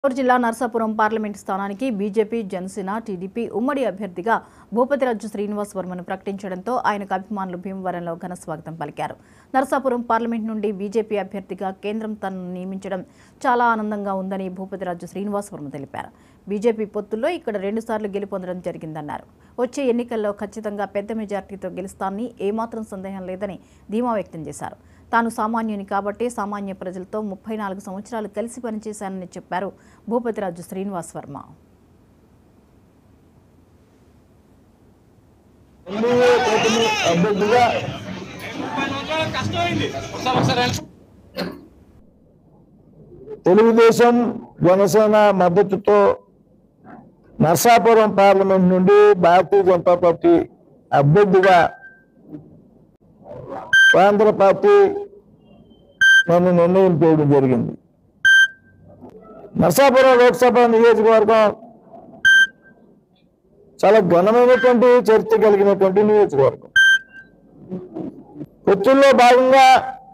చిత్తూరు జిల్లా నర్సాపురం పార్లమెంట్ స్థానానికి BJP Janasena TDP ఉమ్మడి అభ్యర్థిగా భూపతిరాజు శ్రీనివాస్ వర్మను ప్రకటించడంతో ఆయనకు అభిమానులు భీమవరంలో ఘన స్వాగతం పలికారు నర్సాపురం పార్లమెంట్ నుండి బీజేపీ అభ్యర్థిగా కేంద్రం తనను నియమించడం చాలా ఆనందంగా ఉందని భూపతిరాజు శ్రీనివాస్ వర్మ తెలిపారు బీజేపీ పొత్తుల్లో ఇక్కడ రెండుసార్లు గెలుపొందడం జరిగిందన్నారు వచ్చే ఎన్నికల్లో ఖచ్చితంగా పెద్ద మెజార్టీతో గెలుస్తానని ఏమాత్రం సందేహం లేదని ధీమా వ్యక్తం చేశారు తాను సామాన్యుని కాబట్టి సామాన్య ప్రజలతో ముప్పై నాలుగు సంవత్సరాలు కలిసి పనిచేశానని చెప్పారు భూపతిరాజు శ్రీనివాస్ వర్మ ఎన్డీఏ కూటమి అభ్యర్థిగా తెలుగుదేశం జనసేన మద్దతుతో నర్సాపురం పార్లమెంట్ నుండి భారతీయ జనతా పార్టీ అభ్యర్థిగా కేంద్ర పార్టీ నన్ను నిర్ణయం చేయడం జరిగింది నర్సాపురం లోక్సభ నియోజకవర్గం చాలా ఘనమైనటువంటి చరిత్ర కలిగినటువంటి నియోజకవర్గం పొత్తుల్లో భాగంగా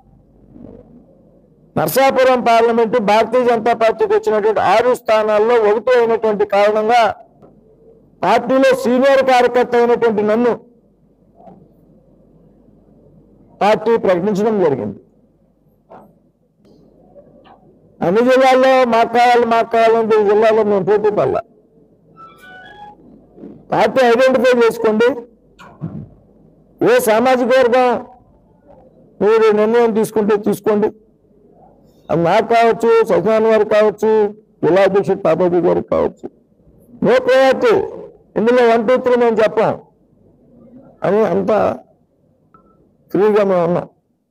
నర్సాపురం పార్లమెంటు భారతీయ జనతా పార్టీకి వచ్చినటువంటి ఆరు స్థానాల్లో ఒకటి అయినటువంటి కారణంగా పార్టీలో సీనియర్ కార్యకర్త అయినటువంటి నన్ను పార్టీ ప్రకటించడం జరిగింది అన్ని జిల్లాల్లో మాకు కావాలి మాకు కావాలంటే ఈ జిల్లాలో మేము పోటీ పడలా పార్టీ ఐడెంటిఫై చేసుకోండి ఏ సామాజిక వర్గం మీరు నిర్ణయం తీసుకుంటే తీసుకోండి అది నాకు కావచ్చు సత్యనారాయణ గారు కావచ్చు జిల్లా అధ్యక్షుడు పాపాజీ గారు కావచ్చు నో ప్రయారిటీ ఇందులో వన్ టూ త్రీ మేము చెప్పాం అని అంత ఫ్రీగా మేము ఉన్నాం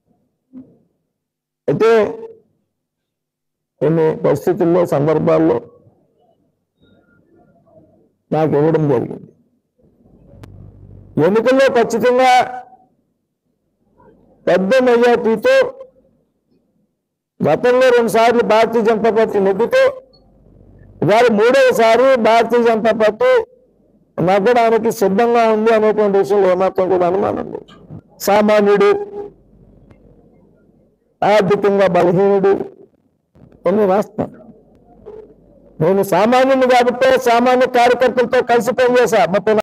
అయితే కొన్ని పరిస్థితుల్లో సందర్భాల్లో నాకు ఇవ్వడం జరిగింది ఎన్నికల్లో ఖచ్చితంగా పెద్ద మెజార్టీతో గతంలో రెండు సార్లు భారతీయ జనతా పార్టీ నెగ్గుతూ ఇవాళ మూడవసారి భారతీయ జనతా పార్టీ నగ్గడానికి సిద్ధంగా ఉంది అనేటువంటి విషయంలో ఏమాత్రం కూడా అనుమానం లేదు సామాన్యుడు ఆర్థికంగా బలహీనుడు కొన్ని రాస్తాను నేను సామాన్యుని కాబట్టి సామాన్య కార్యకర్తలతో కలిసి పనిచేశా ముప్పై